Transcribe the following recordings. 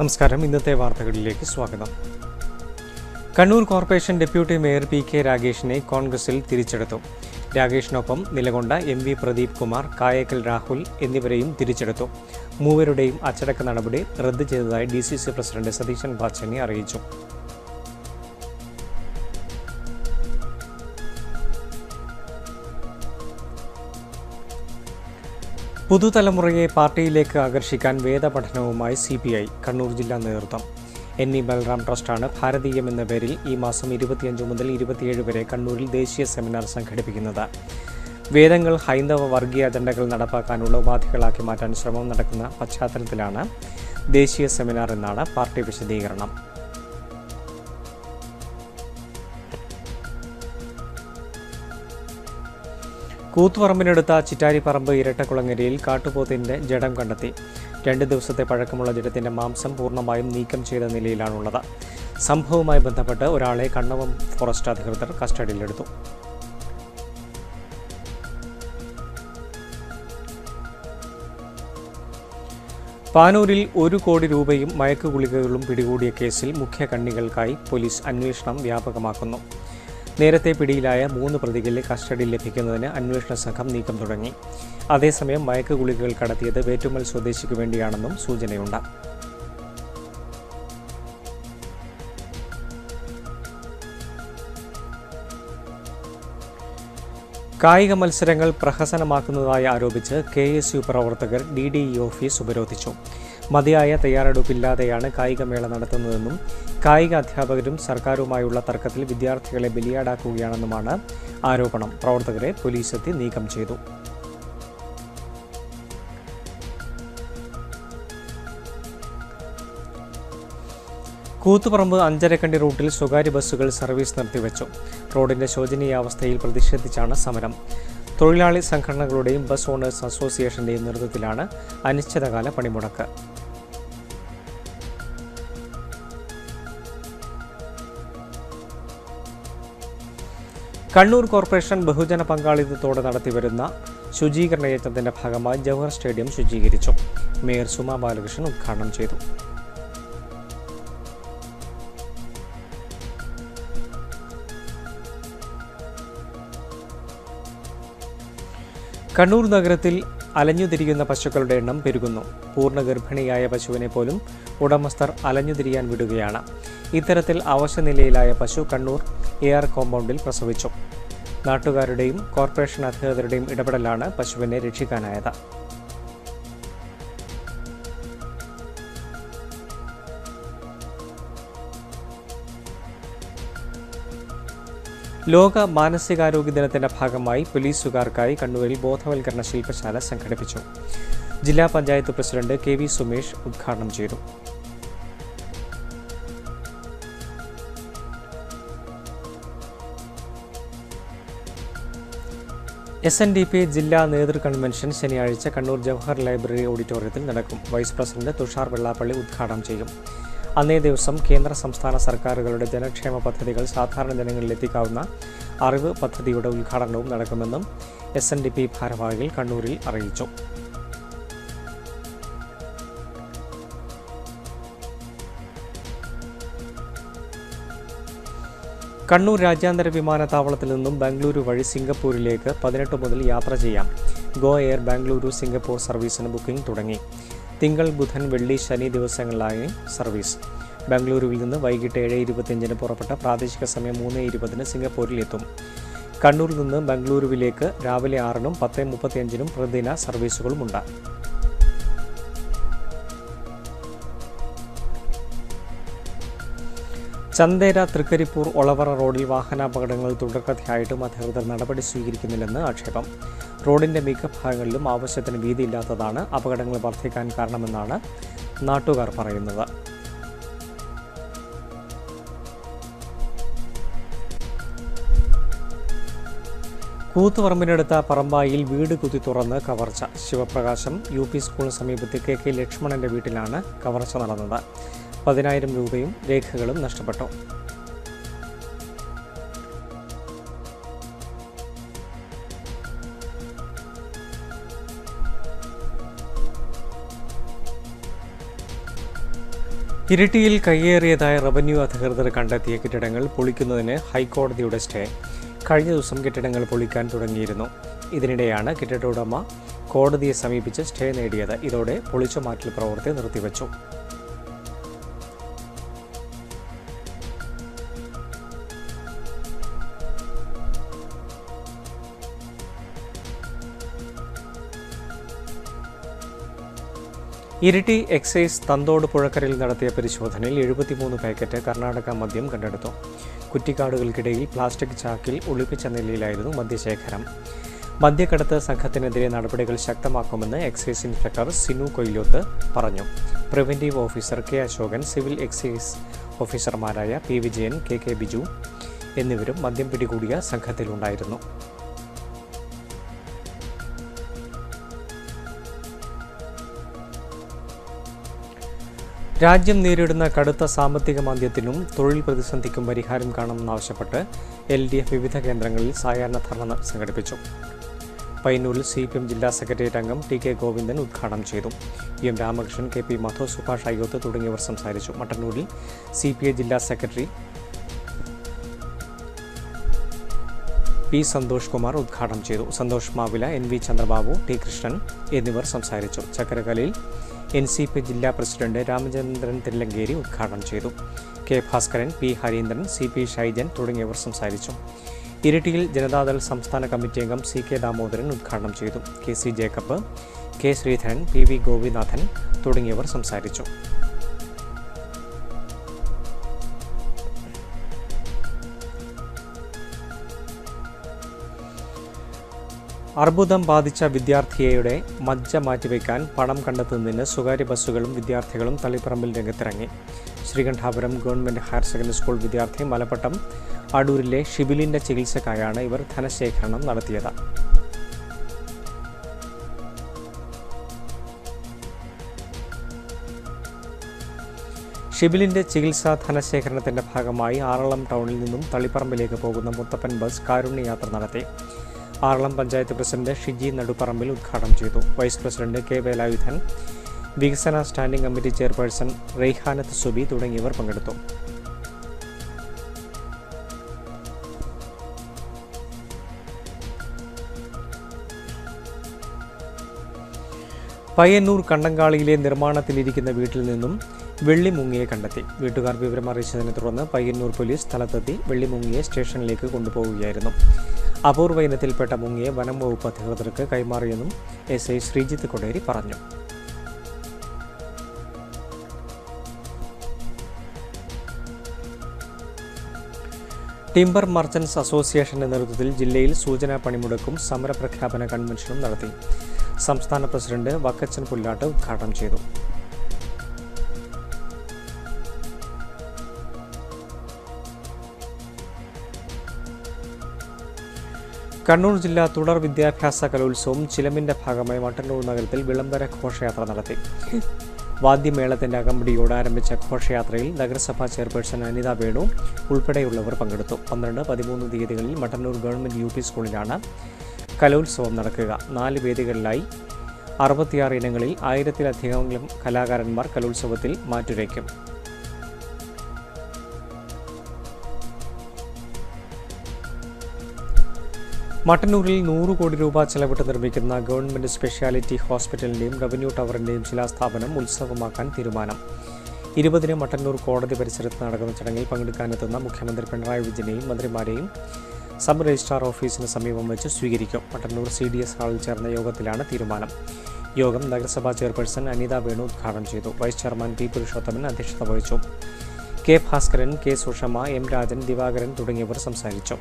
നമസ്കാരം ഇന്നത്തെ വാർത്തകളിലേക്ക് സ്വാഗതം Kannur corporation deputy mayor P K രാഗേഷിനെ കോൺഗ്രസിൽ തിരിച്ചെടുത്തു രാഗേഷിനൊപ്പം നിലകൊണ്ട എം വി പ്രദീപ് കുമാർ കായേക്കൽ രാഹുൽ എന്നിവരെയും തിരിച്ചെടുത്തു മൂവരുടെയും അച്ചടക്ക നടപടി റദ്ദ് ചെയ്തതായി D C C president Satheesan Pachani അറിയിച്ചു പുതുതലമുറയെ പാർട്ടിയിലേക്ക് ആകർഷിക്കാൻ വേദപഠനവുമായി സി പി ഐ കണ്ണൂർ ജില്ലാ നേതൃത്വം എൻ ഇ ബൽറാം ട്രസ്റ്റാണ് ഭാരതീയം എന്ന പേരിൽ ഈ മാസം ഇരുപത്തിയഞ്ച് മുതൽ ഇരുപത്തിയേഴ് വരെ കണ്ണൂരിൽ ദേശീയ സെമിനാർ സംഘടിപ്പിക്കുന്നത് വേദങ്ങൾ ഹൈന്ദവ വർഗീയ അജണ്ടകൾ നടപ്പാക്കാനുള്ള ഉപാധികളാക്കി മാറ്റാൻ ശ്രമം നടക്കുന്ന പശ്ചാത്തലത്തിലാണ് ദേശീയ സെമിനാർ എന്നാണ് പാർട്ടി വിശദീകരണം കൂത്തുപറമ്പിനടുത്ത ചിറ്റാരിപ്പറമ്പ് ഇരട്ടക്കുളങ്ങരയിൽ കാട്ടുപോത്തിന്റെ ജഡം കണ്ടെത്തി രണ്ട് ദിവസത്തെ പഴക്കമുള്ള ജഡത്തിന്റെ മാംസം പൂർണ്ണമായും നീക്കം ചെയ്ത നിലയിലാണുള്ളത് സംഭവവുമായി ബന്ധപ്പെട്ട് ഒരാളെ കണ്ണവം ഫോറസ്റ്റ് അധികൃതർ കസ്റ്റഡിയിലെടുത്തു പാനൂരിൽ ഒരു കോടി രൂപയും മയക്കുഗുളികകളും പിടികൂടിയ കേസിൽ മുഖ്യ കണ്ണികൾക്കായി പോലീസ് അന്വേഷണം വ്യാപകമാക്കുന്നു നേരത്തെ പിടിയിലായ മൂന്ന് പ്രതികളെ കസ്റ്റഡിയിൽ ലഭിക്കുന്നതിന് അന്വേഷണ സംഘം നീക്കം തുടങ്ങി അതേസമയം മയക്കുഗുളികകൾ കടത്തിയത് വേറ്റുമൽ സ്വദേശിക്ക് വേണ്ടിയാണെന്നും സൂചനയുണ്ട് കായിക മത്സരങ്ങൾ പ്രഹസനമാക്കുന്നതായി ആരോപിച്ച് കെ എസ് യു പ്രവർത്തകർ ഡി ഡി ഇ ഓഫീസ് ഉപരോധിച്ചു മതിയായ തയ്യാറെടുപ്പില്ലാതെയാണ് കായികമേള നടത്തുന്നതെന്നും കായിക അധ്യാപകരും സർക്കാരുമായുള്ള തർക്കത്തിൽ വിദ്യാർത്ഥികളെ ബലിയാടാക്കുകയാണെന്നുമാണ് ആരോപണം പ്രവർത്തകരെ പോലീസ് എത്തി നീക്കം ചെയ്തു കൂത്തുപറമ്പ് അഞ്ചരക്കണ്ടി റൂട്ടിൽ സ്വകാര്യ ബസ്സുകൾ സർവീസ് നിർത്തിവെച്ചു റോഡിന്റെ ശോചനീയാവസ്ഥയിൽ പ്രതിഷേധിച്ചാണ് സമരം തൊഴിലാളി സംഘടനകളുടെയും ബസ് ഓണേഴ്സ് അസോസിയേഷന്റെയും നേതൃത്വത്തിലാണ് അനിശ്ചിതകാല പണിമുടക്ക് കണ്ണൂർ കോർപ്പറേഷൻ ബഹുജന പങ്കാളിത്തത്തോടെ നടത്തിവരുന്ന ശുചീകരണ യജ്ഞത്തിന്റെ ഭാഗമായി ജവഹർ സ്റ്റേഡിയം ശുചീകരിച്ചു മേയർ സുമ ബാലകൃഷ്ണൻ ഉദ്ഘാടനം ചെയ്തു കണ്ണൂർ നഗരത്തിൽ അലഞ്ഞുതിരിയുന്ന പശുക്കളുടെ എണ്ണം പെരുകുന്നു പൂർണ്ണ ഗർഭിണിയായ പശുവിനെ പോലും ഉടമസ്ഥർ അലഞ്ഞുതിരിയാൻ വിടുകയാണ് ഇത്തരത്തിൽ അവശനിലയിലായ പശു കണ്ണൂർ എ ആർ കോമ്പൗണ്ടിൽ പ്രസവിച്ചു നാട്ടുകാരുടെയും കോർപ്പറേഷൻ അധികൃതരുടെയും ഇടപെടലാണ് പശുവിനെ രക്ഷിക്കാനായത് ലോക മാനസികാരോഗ്യ ദിനത്തിന്റെ ഭാഗമായി പോലീസുകാർക്കായി കണ്ണൂരിൽ ബോധവൽക്കരണ ശില്പശാല സംഘടിപ്പിച്ചു ജില്ലാ panchayat president K V Sumesh ഉദ്ഘാടനം ചെയ്തു എസ് എൻ ഡി പി ജില്ലാ നേതൃ കൺവെൻഷൻ ശനിയാഴ്ച കണ്ണൂർ ജവഹർ ലൈബ്രറി ഓഡിറ്റോറിയത്തിൽ നടക്കും വൈസ് പ്രസിഡന്റ് തുഷാർ വെള്ളാപ്പള്ളി ഉദ്ഘാടനം ചെയ്യും അന്നേ ദിവസം കേന്ദ്ര സംസ്ഥാന സർക്കാരുകളുടെ ജനക്ഷേമ പദ്ധതികൾ സാധാരണ ജനങ്ങളിൽ എത്തിക്കാവുന്ന അറിവ് പദ്ധതിയുടെ ഉദ്ഘാടനവും നടക്കുമെന്നും എസ് എൻ ഡി പി ഭാരവാഹികൾ കണ്ണൂരിൽ അറിയിച്ചു കണ്ണൂർ രാജ്യാന്തര വിമാനത്താവളത്തിൽ നിന്നും ബാംഗ്ലൂരു വഴി സിംഗപ്പൂരിലേക്ക് പതിനെട്ട് മുതൽ യാത്ര ചെയ്യാം ഗോ എയർ ബാംഗ്ലൂരു സിംഗപ്പൂർ സർവീസിന് ബുക്കിംഗ് തുടങ്ങി തിങ്കൾ ബുധൻ വെള്ളി ശനി ദിവസങ്ങളിലായി സർവീസ് ബാംഗ്ലൂരുവിൽ നിന്ന് വൈകിട്ട് ഏഴ് ഇരുപത്തിയഞ്ചിന് പുറപ്പെട്ട പ്രാദേശിക സമയം മൂന്ന് ഇരുപതിന് സിംഗപ്പൂരിൽ എത്തും കണ്ണൂരിൽ നിന്ന് ബംഗളൂരുവിലേക്ക് രാവിലെ ആറിനും പത്ത് മുപ്പത്തിയഞ്ചിനും പ്രതിദിന സർവീസുകളുമുണ്ട് ചന്ദേര തൃക്കരിപ്പൂർ ഒളവറ റോഡിൽ വാഹനാപകടങ്ങൾ തുടർക്കഥയായിട്ടും അധികൃതർ നടപടി സ്വീകരിക്കുന്നില്ലെന്ന് ആക്ഷേപം റോഡിന്റെ മിക്ക ഭാഗങ്ങളിലും ആവശ്യത്തിന് വീതിയില്ലാത്തതാണ് അപകടങ്ങൾ വർദ്ധിക്കാൻ കാരണമെന്നാണ് നാട്ടുകാർ പറയുന്നത് കൂത്തുപറമ്പിനടുത്ത പറമ്പായിൽ വീട് കുത്തി തുറന്ന് കവർച്ച ശിവപ്രകാശം യു പി സ്കൂളിന് സമീപത്ത് കെ കെ ലക്ഷ്മണന്റെ വീട്ടിലാണ് കവർച്ച നടന്നത് പതിനായിരം രൂപയും രേഖകളും നഷ്ടപ്പെട്ടു ഇരിട്ടിയിൽ കയ്യേറിയതായ റവന്യൂ അധികൃതർ കണ്ടെത്തിയ കെട്ടിടങ്ങൾ പൊളിക്കുന്നതിന് ഹൈക്കോടതിയുടെ സ്റ്റേ കഴിഞ്ഞ ദിവസം കെട്ടിടങ്ങൾ പൊളിക്കാൻ തുടങ്ങിയിരുന്നു ഇതിനിടെയാണ് കെട്ടിട ഉടമ കോടതിയെ സമീപിച്ച് സ്റ്റേ നേടിയത് ഇതോടെ പൊളിച്ചുമാറ്റൽ പ്രവൃത്തി നിർത്തിവച്ചു ഇരിട്ടി എക്സൈസ് തന്തോട് പുഴക്കരയിൽ നടത്തിയ പരിശോധനയിൽ എഴുപത്തിമൂന്ന് പാക്കറ്റ് കർണാടക മദ്യം കണ്ടെടുത്തു കുറ്റിക്കാടുകൾക്കിടയിൽ പ്ലാസ്റ്റിക് ചാക്കിൽ ഒളിപ്പിച്ച നിലയിലായിരുന്നു മദ്യശേഖരം മദ്യക്കടത്ത് സംഘത്തിനെതിരെ നടപടികൾ ശക്തമാക്കുമെന്ന് എക്സൈസ് ഇൻസ്പെക്ടർ സിനു കൊയിലോത്ത് പറഞ്ഞു preventive officer K Ashokan civil excise ഓഫീസർമാരായ P Vijayan K K Biju എന്നിവരും മദ്യം പിടികൂടിയ സംഘത്തിലുണ്ടായിരുന്നു രാജ്യം നേരിടുന്ന കടുത്ത സാമ്പത്തിക മാന്ദ്യത്തിനും തൊഴിൽ പ്രതിസന്ധിക്കും പരിഹാരം കാണണമെന്നാവശ്യപ്പെട്ട് എൽ ഡി എഫ് വിവിധ കേന്ദ്രങ്ങളിൽ സായാഹ്ന ധർണ സംഘടിപ്പിച്ചു പയ്യന്നൂരിൽ സി പി എം ജില്ലാ സെക്രട്ടേറിയറ്റ് അംഗം ടി കെ ഗോവിന്ദൻ ഉദ്ഘാടനം ചെയ്തു E M Ramakrishnan K P Madhu Subhash Ayyoth തുടങ്ങിയവർ സംസാരിച്ചു മട്ടന്നൂരിൽ സി പി ഐ ജില്ലാ സെക്രട്ടറി പി സന്തോഷ് കുമാർ ഉദ്ഘാടനം ചെയ്തു Santhosh Mavila N V Chandrababu T Krishnan എന്നിവർ സംസാരിച്ചു ചക്കരകലയിൽ എൻ സി പി ജില്ലാ പ്രസിഡന്റ് രാമചന്ദ്രൻ തില്ലങ്കേരി ഉദ്ഘാടനം ചെയ്തു K Bhaskaran P Hareendran C P Shaijan തുടങ്ങിയവർ സംസാരിച്ചു ഇരിട്ടിയിൽ ജനതാദൾ സംസ്ഥാന കമ്മിറ്റി അംഗം സി കെ ദാമോദരൻ ഉദ്ഘാടനം ചെയ്തു K C Jacob K Sreedharan P V Gopinathan തുടങ്ങിയവർ സംസാരിച്ചു അർബുദം ബാധിച്ച വിദ്യാർത്ഥിയുടെ മജ്ജ മാറ്റിവെക്കാൻ പണം കണ്ടെത്തുന്നതിന് സ്വകാര്യ ബസ്സുകളും വിദ്യാർത്ഥികളും തളിപ്പറമ്പിൽ രംഗത്തിറങ്ങി Sreekandapuram government higher secondary school വിദ്യാർത്ഥി മലപ്പട്ടം അടൂരിലെ ഷിബിലിൻ്റെ ചികിത്സക്കായാണ് ഇവർ ധനശേഖരണം നടത്തിയത് ഷിബിലിൻ്റെ ചികിത്സാ ധനശേഖരണത്തിന്റെ ഭാഗമായി ആറളം ടൗണിൽ നിന്നും തളിപ്പറമ്പിലേക്ക് പോകുന്ന മുത്തപ്പൻ ബസ് കാരുണ്യയാത്ര നടത്തി ആറളം പഞ്ചായത്ത് പ്രസിഡന്റ് ഷിജി നടുപ്പറമ്പിൽ ഉദ്ഘാടനം ചെയ്തു വൈസ് പ്രസിഡന്റ് കെ വേലായുധൻ വികസന standing committee chairperson Raihanath Subi തുടങ്ങിയവർ പങ്കെടുത്തു പയ്യന്നൂർ കണ്ടങ്കാളിയിലെ നിർമ്മാണത്തിലിരിക്കുന്ന വീട്ടിൽ നിന്നും വെള്ളിമുങ്ങിയെ കണ്ടെത്തി വീട്ടുകാർ വിവരം അറിയിച്ചതിനെ തുടർന്ന് പയ്യന്നൂർ പോലീസ് സ്ഥലത്തെത്തി വെള്ളിമുങ്ങിയെ സ്റ്റേഷനിലേക്ക് കൊണ്ടുപോവുകയായിരുന്നു അപൂർവ ഇനത്തിൽപ്പെട്ട മുങ്ങിയെ വനം വകുപ്പ് അധികൃതർക്ക് കൈമാറിയെന്നും എസ് ഐ ശ്രീജിത്ത് കൊടേരി പറഞ്ഞു ടിംബർ മർച്ചൻസ് അസോസിയേഷന്റെ നേതൃത്വത്തിൽ ജില്ലയിൽ സൂചനാ പണിമുടക്കും സമരപ്രഖ്യാപന കൺവെൻഷനും നടത്തി സംസ്ഥാന പ്രസിഡന്റ് വക്കച്ചൻ പുല്ലാട്ട് ഉദ്ഘാടനം ചെയ്തു കണ്ണൂർ ജില്ലാ തുടർ വിദ്യാഭ്യാസ കലോത്സവം ചിലമ്പിന്റെ ഭാഗമായി മട്ടന്നൂർ നഗരത്തിൽ വിളംബര ഘോഷയാത്ര നടത്തി വാദ്യമേളത്തിന്റെ അകമ്പടിയോട് ആരംഭിച്ച ഘോഷയാത്രയിൽ നഗരസഭാ ചെയർപേഴ്സൺ അനിത വേണു ഉൾപ്പെടെയുള്ളവർ പങ്കെടുത്തു പന്ത്രണ്ട് പതിമൂന്ന് തീയതികളിൽ മട്ടന്നൂർ ഗവൺമെന്റ് യു പി സ്കൂളിലാണ് കലോത്സവം നടക്കുക നാല് വേദികളിലായി അറുപത്തിയാറ് ഇനങ്ങളിൽ ആയിരത്തിലധികം കലാകാരന്മാർ കലോത്സവത്തിൽ മാറ്റുരയ്ക്കും മട്ടന്നൂരിൽ നൂറ് കോടി രൂപ ചെലവിട്ട് നിർമ്മിക്കുന്ന ഗവൺമെന്റ് സ്പെഷ്യാലിറ്റി ഹോസ്പിറ്റലിന്റെയും റവന്യൂ ടവറിന്റെയും ശിലാസ്ഥാപനം ഉത്സവമാക്കാൻ തീരുമാനം ഇരുപതിന് മട്ടന്നൂർ കോടതി പരിസരത്ത് നടക്കുന്ന ചടങ്ങിൽ പങ്കെടുക്കാനെത്തുന്ന മുഖ്യമന്ത്രി പിണറായി വിജയനെയും മന്ത്രിമാരെയും സബ് രജിസ്ട്രാർ ഓഫീസിന് സമീപം വെച്ച് സ്വീകരിക്കും മട്ടന്നൂർ സി ഡി എസ് ഹാളിൽ ചേർന്ന യോഗത്തിലാണ് തീരുമാനം യോഗം നഗരസഭാ ചെയർപേഴ്സൺ അനിത വേണു ഉദ്ഘാടനം ചെയ്തു വൈസ് ചെയർമാൻ പി പുരുഷോത്തമൻ അധ്യക്ഷത വഹിച്ചു K Bhaskaran K Sushama M Rajan Divakaran തുടങ്ങിയവർ സംസാരിച്ചു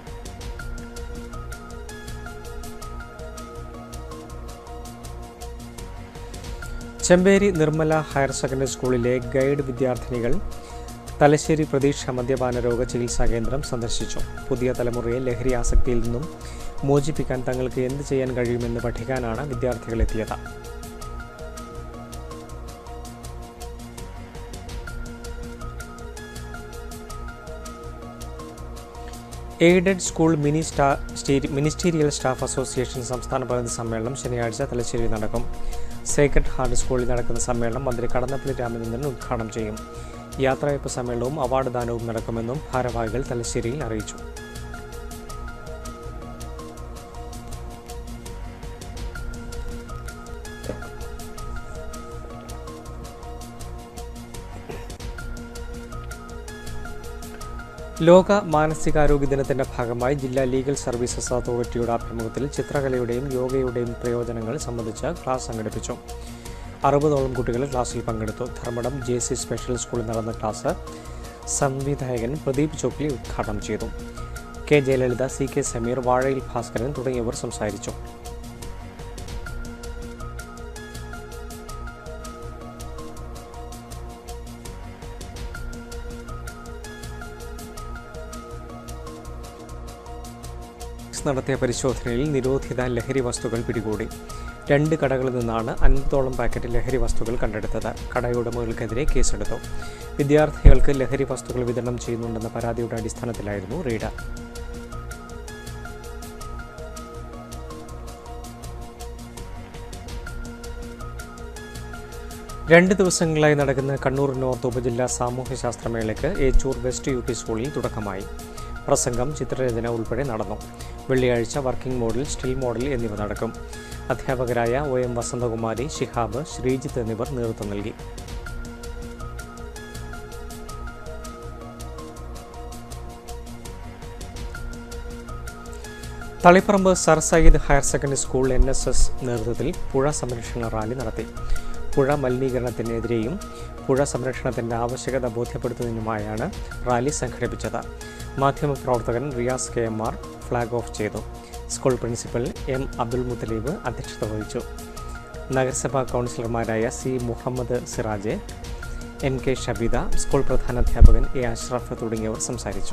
ചെമ്പേരി നിർമ്മല ഹയർ സെക്കൻഡറി സ്കൂളിലെ ഗൈഡ് വിദ്യാർത്ഥിനികൾ തലശ്ശേരി പ്രതീക്ഷ മദ്യപാന രോഗ ചികിത്സാ കേന്ദ്രം സന്ദർശിച്ചു പുതിയ തലമുറയെ ലഹരി ആസക്തിയിൽ നിന്നും മോചിപ്പിക്കാൻ തങ്ങൾക്ക് എന്ത് ചെയ്യാൻ കഴിയുമെന്ന് പഠിക്കാനാണ് വിദ്യാർത്ഥികൾ എത്തിയത് എയ്ഡഡ് സ്കൂൾ മിനി സ്റ്റാ സ്റ്റേരി- മിനിസ്റ്റീരിയൽ സ്റ്റാഫ് അസോസിയേഷൻ സംസ്ഥാന പ്രതിനിധി സമ്മേളനം ശനിയാഴ്ച തലശ്ശേരി നടക്കും സേക്രഡ് ഹാർട്ട് സ്കൂളിൽ നടക്കുന്ന സമ്മേളനം മന്ത്രി കടന്നപ്പള്ളി രാമചന്ദ്രൻ ഉദ്ഘാടനം ചെയ്യും യാത്രയയപ്പ് സമ്മേളനവും അവാർഡ് ദാനവും നടക്കുമെന്നും ഭാരവാഹികൾ തലശ്ശേരിയിൽ അറിയിച്ചു ലോക മാനസികാരോഗ്യ ദിനത്തിന്റെ ഭാഗമായി ജില്ലാ ലീഗൽ സർവീസസ് അതോറിറ്റിയുടെ ആഭിമുഖ്യത്തിൽ ചിത്രകലയുടെയും യോഗയുടെയും പ്രയോജനങ്ങൾ സംബന്ധിച്ച് ക്ലാസ് സംഘടിപ്പിച്ചു അറുപതോളം കുട്ടികൾ ക്ലാസ്സിൽ പങ്കെടുത്തു ധർമ്മടം ജെ സി സ്പെഷ്യൽ സ്കൂളിൽ നടന്ന ക്ലാസ് സംവിധായകൻ പ്രദീപ് ചോക്ലി ഉദ്ഘാടനം ചെയ്തു K Jayalalitha C K Sameer Vazhayil Bhaskaran തുടങ്ങിയവർ സംസാരിച്ചു നടത്തിയ പരിശോധനയിൽ നിരോധിത ലഹരി വസ്തുക്കൾ പിടികൂടി രണ്ട് കടകളിൽ നിന്നാണ് അൻപതോളം പാക്കറ്റ് ലഹരി വസ്തുക്കൾ കണ്ടെടുത്തത് കടയുടമകൾക്കെതിരെ കേസെടുത്തു വിദ്യാർത്ഥികൾക്ക് ലഹരി വസ്തുക്കൾ വിതരണം ചെയ്യുന്നുണ്ടെന്ന പരാതിയുടെ അടിസ്ഥാനത്തിലായിരുന്നു റെയ്ഡ് രണ്ട് ദിവസങ്ങളായി നടക്കുന്ന കണ്ണൂർ നോർത്ത് ഉപജില്ലാ സാമൂഹ്യശാസ്ത്രമേളയ്ക്ക് ഏച്ചൂർ വെസ്റ്റ് യു പി സ്കൂളിൽ തുടക്കമായി പ്രസംഗം ചിത്രരചന ഉൾപ്പെടെ നടന്നു വെള്ളിയാഴ്ച വർക്കിംഗ് മോഡൽ സ്റ്റിൽ മോഡൽ എന്നിവ നടക്കും അധ്യാപകരായ ഒ എം വസന്തകുമാരി ഷിഹാബ് ശ്രീജിത്ത് എന്നിവർ നേതൃത്വം നൽകി Taliparamba sir Syed higher secondary school N S S നേതൃത്വത്തിൽ പുഴ സംരക്ഷണ റാലി നടത്തി പുഴ മലിനീകരണത്തിനെതിരെയും പുഴ സംരക്ഷണത്തിൻ്റെ ആവശ്യകത ബോധ്യപ്പെടുത്തുന്നതിനുമായാണ് റാലി സംഘടിപ്പിച്ചത് മാധ്യമപ്രവർത്തകൻ Riyas K M R flag off ചെയ്തു school principal M Abdul Muthaleeb അധ്യക്ഷത വഹിച്ചു നഗരസഭാ കൗൺസിലർമാരായ C Muhammad Siraj M K Shabeeda school പ്രധാനാധ്യാപകൻ എ അഷ്റഫ് തുടങ്ങിയവർ സംസാരിച്ചു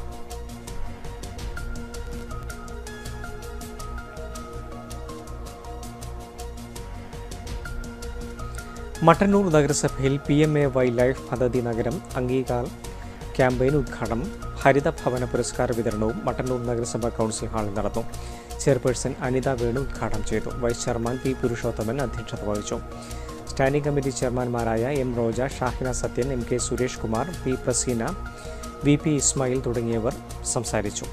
മട്ടന്നൂർ നഗരസഭയിൽ P M A wildlife പദ്ധതി നഗരം അംഗീകാർ ക്യാമ്പയിൻ ഉദ്ഘാടനം ഹരിത ഭവന പുരസ്കാര വിതരണവും മട്ടന്നൂർ നഗരസഭാ കൗൺസിൽ ഹാളിൽ നടന്നു ചെയർപേഴ്സൺ അനിത വേണു ഉദ്ഘാടനം ചെയ്തു വൈസ് ചെയർമാൻ പി പുരുഷോത്തമൻ അധ്യക്ഷത വഹിച്ചു സ്റ്റാൻഡിംഗ് കമ്മിറ്റി ചെയർമാൻമാരായ M Roja Shahina Sathyan M K Suresh Kumar P Praseena V P Ismail തുടങ്ങിയവർ സംസാരിച്ചു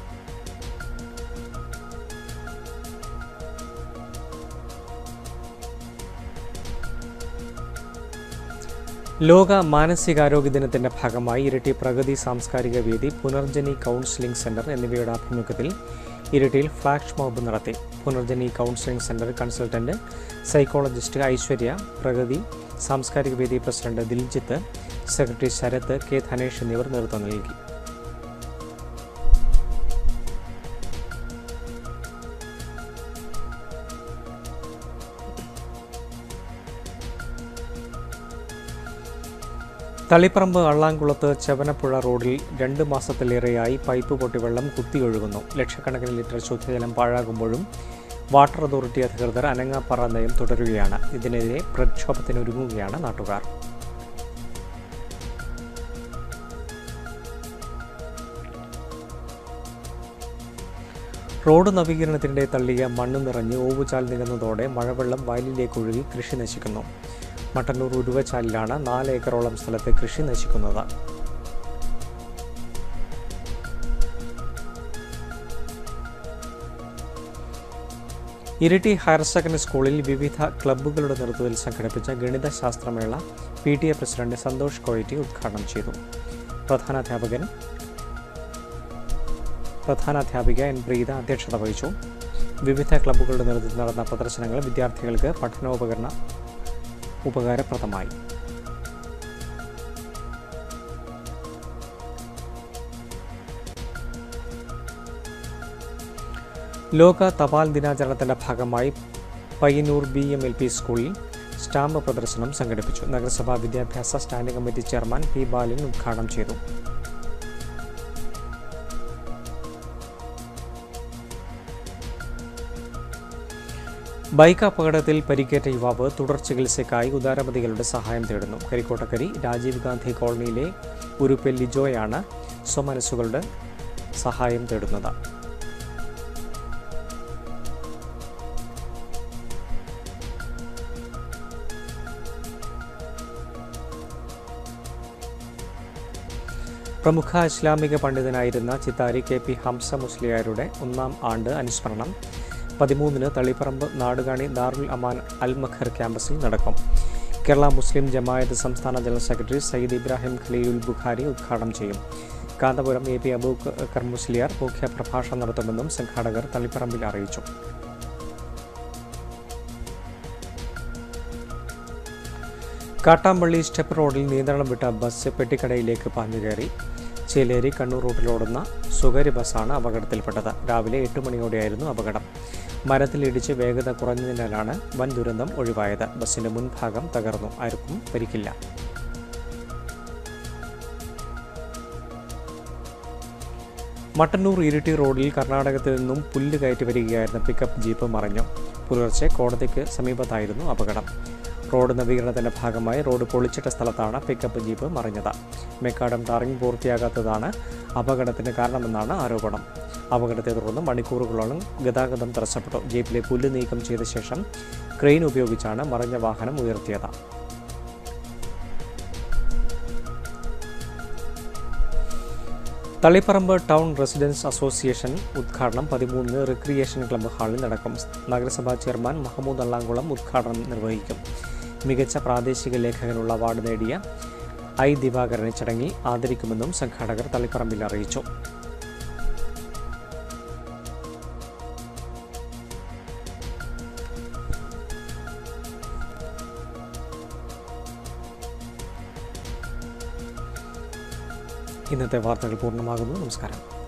ലോക മാനസികാരോഗ്യ ദിനത്തിന്റെ ഭാഗമായി ഇരട്ടി പ്രഗതി സാംസ്കാരിക വേദി പുനർജനി കൗൺസിലിംഗ് സെന്റർ എന്നിവയുടെ ആഭിമുഖ്യത്തിൽ ഇരട്ടിയിൽ ഫ്ലാഷ് മോബ് നടത്തി Punarjani counselling centre consultant psychologist Aishwarya Pragathi സാംസ്കാരിക വേദി president Diljith secretary Sarath K Dhanesh എന്നിവർ നേതൃത്വം നൽകി തളിപ്പറമ്പ് അള്ളാംകുളത്ത് ചവനപ്പുഴ റോഡിൽ രണ്ട് മാസത്തിലേറെയായി പൈപ്പ് പൊട്ടി വെള്ളം കുത്തിയൊഴുകുന്നു ലക്ഷക്കണക്കിന് ലിറ്റർ ശുദ്ധജലം പാഴാകുമ്പോഴും വാട്ടർ അതോറിറ്റി അധികൃതർ അനങ്ങാപ്പറ നയം തുടരുകയാണ് ഇതിനെതിരെ പ്രക്ഷോഭത്തിനൊരുങ്ങുകയാണ് നാട്ടുകാർ റോഡ് നവീകരണത്തിനിടെ തള്ളിയ മണ്ണ് നിറഞ്ഞ് ഓവുചാൽ നികന്നതോടെ മഴവെള്ളം വയലിലേക്ക് ഒഴുകി കൃഷി നശിക്കുന്നു മട്ടന്നൂർ ഉരുവച്ചാലിലാണ് നാല് ഏക്കറോളം സ്ഥലത്ത് കൃഷി നശിക്കുന്നത് ഇരിട്ടി ഹയർ സെക്കൻഡറി സ്കൂളിൽ വിവിധ ക്ലബ്ബുകളുടെ നേതൃത്വത്തിൽ സംഘടിപ്പിച്ച ഗണിത ശാസ്ത്രമേള P T A president Santhosh Koyatti ഉദ്ഘാടനം ചെയ്തു പ്രധാനാധ്യാപകൻ പ്രധാനാധ്യാപിക എൻ പ്രീത അധ്യക്ഷത വഹിച്ചു വിവിധ ക്ലബ്ബുകളുടെ നേതൃത്വത്തിൽ നടന്ന പ്രദർശനങ്ങൾ വിദ്യാർത്ഥികൾക്ക് പഠനോപകരണ ഉപകാരപ്രദമായി ലോക തപാൽ ദിനാചരണത്തിന്റെ ഭാഗമായി Payyanur B M L P സ്കൂളിൽ സ്റ്റാമ്പ് പ്രദർശനം സംഘടിപ്പിച്ചു നഗരസഭാ വിദ്യാഭ്യാസ standing committee chairman P Balan ഉദ്ഘാടനം ചെയ്തു ബൈക്ക് അപകടത്തിൽ പരിക്കേറ്റ യുവാവ് തുടർ ചികിത്സയ്ക്കായി ഉദാരമതികളുടെ സഹായം തേടുന്നു കരിക്കോട്ടക്കരി രാജീവ് ഗാന്ധി കോളനിയിലെ ഉരുപ്പൽ ലിജോയാണ് സ്വമനസ്സുകളുടെ സഹായം തേടുന്നത് പ്രമുഖ ഇസ്ലാമിക പണ്ഡിതനായിരുന്ന ചിത്താരി കെ പി ഹംസ മുസ്ലിയാരുടെ ഒന്നാം ആണ്ട് അനുസ്മരണം പതിമൂന്നിന് തളിപ്പറമ്പ് നാടുകാണി ദാറുൽ അമാൻ അൽ മഖർ ക്യാമ്പസിൽ നടക്കും കേരള മുസ്ലിം ജമായത്ത് സംസ്ഥാന ജനറൽ സെക്രട്ടറി സയ്യിദ് ഇബ്രാഹിം ഖലീലുൽ ബുഖാരി ഉദ്ഘാടനം ചെയ്യും കാന്തപുരം എ പി അബൂക്കർ മുസ്ലിയാർ മുഖ്യ പ്രഭാഷണം നടത്തുമെന്നും സംഘാടകർ തളിപ്പറമ്പിൽ അറിയിച്ചു കാട്ടാമ്പള്ളി സ്റ്റെപ്പ് റോഡിൽ നിയന്ത്രണം വിട്ട ബസ് പെട്ടിക്കടയിലേക്ക് പാഞ്ഞു കയറി ചേലേരി കണ്ണൂർ റൂട്ടിലോടുന്ന സ്വകാര്യ ബസ്സാണ് അപകടത്തിൽപ്പെട്ടത് രാവിലെ എട്ട് മണിയോടെയായിരുന്നു അപകടം മരത്തിലിടിച്ച് വേഗത കുറഞ്ഞതിനാലാണ് വൻ ദുരന്തം ഒഴിവായത് ബസ്സിന്റെ മുൻഭാഗം തകർന്നു ആർക്കും പരിക്കില്ല മട്ടന്നൂർ ഇരിട്ടി റോഡിൽ കർണാടകത്തിൽ നിന്നും പുല്ല് കയറ്റി വരികയായിരുന്ന പിക്കപ്പ് ജീപ്പ് മറിഞ്ഞു പുലർച്ചെ കോടതിക്ക് സമീപത്തായിരുന്നു അപകടം റോഡ് നവീകരണത്തിന്റെ ഭാഗമായി റോഡ് പൊളിച്ചിട്ട സ്ഥലത്താണ് പിക്കപ്പ് ജീപ്പ് മറിഞ്ഞത് മെക്കാടം ടാറിംഗ് പൂർത്തിയാകാത്തതാണ് അപകടത്തിന് കാരണമെന്നാണ് ആരോപണം അപകടത്തെ തുടർന്ന് മണിക്കൂറുകളോളം ഗതാഗതം തടസ്സപ്പെട്ടു ജീപ്പിലെ പുല്ല് നീക്കം ചെയ്ത ശേഷം ക്രെയിൻ ഉപയോഗിച്ചാണ് മറിഞ്ഞ വാഹനം ഉയർത്തിയത് തളിപ്പറമ്പ് ടൗൺ റെസിഡൻസ് അസോസിയേഷൻ ഉദ്ഘാടനം പതിമൂന്നിന് റിക്രിയേഷൻ ക്ലബ്ബ് ഹാളിൽ നടക്കും നഗരസഭാ ചെയർമാൻ മഹമ്മൂദ് അള്ളാങ്കുളം ഉദ്ഘാടനം നിർവഹിക്കും മികച്ച പ്രാദേശിക ലേഖകനുള്ള അവാർഡ് നേടിയ ഐ ദിവാകരനെ ചടങ്ങിൽ ആദരിക്കുമെന്നും സംഘാടകർ തളിപ്പറമ്പിൽ അറിയിച്ചു ഇന്നത്തെ വാർത്തകൾ പൂർണ്ണമാകുന്നു നമസ്കാരം